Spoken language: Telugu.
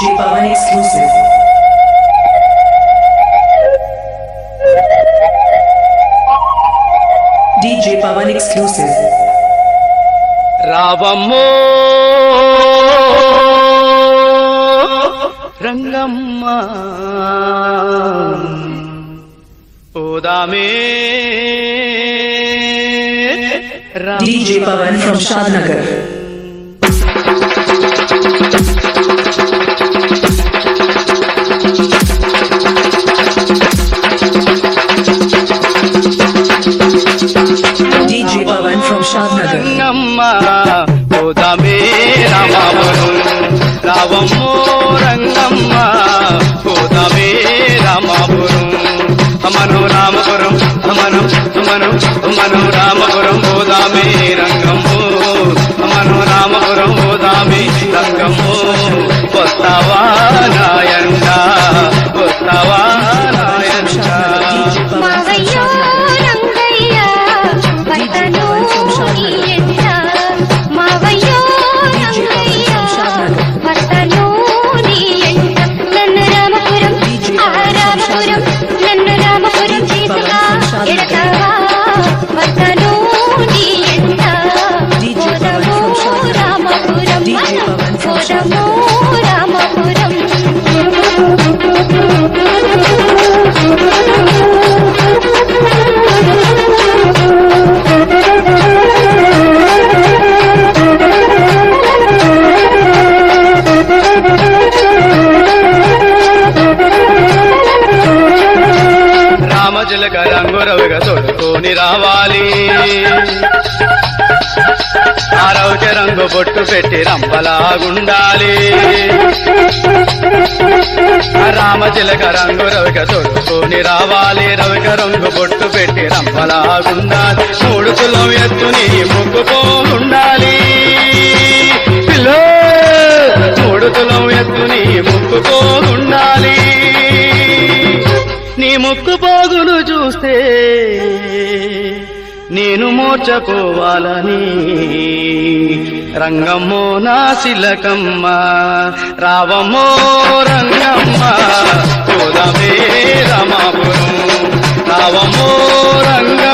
DJ Pawan exclusive. DJ Pawan exclusive. రావమ్మో Rangamma ఓదామే DJ Pawan from Shadnagar. DJ Pawan from Shadnagar. Rangamma ఓదామే Ramapuram రావమ్మో రంగమ్మ ఓదామే రామాపురం అమను రామపురం అమను అమను అమను రామపురం ఓదామే రంగమ్మో అమను రామపురం ఓదామే రంగమ్మో వస్తావా నాయంట వస్తావా నాయంట మావయ్యో రంగయ్య భర్తను నీయంట మావయ్యో రంగయ్య భర్తను నీయంట నన్ను రామపురం ఆ రామపురం నన్ను రామపురం తీసుగా ఎడతావా భర్తను నీయంట పోదము రామపురం మనం పోదము రామపురం రామచిలక రంగురవిగా తొడుకొని రావాలి ఆరౌచ రంగు బొట్టు పెట్టి రంపలాగుండాలి రామచిలక రంగు రవిక తొడుకొని రావాలి రవిక రంగు బొట్టు పెట్టి రంపలాగుండాలి మూడు కులం ఎత్తుని ముక్కుపోగుండాలి పిల్లో మూడు కులం ఎత్తుని ముక్కుపోగుండాలి నీ ముక్కు పోగును చూస్తే నేను మోర్చకోవాలని రంగమ్మో నా శిలకమ్మ రావమ్మో రంగమ్మ కోదమే రామాపురం రావమ్మో రంగమ్మ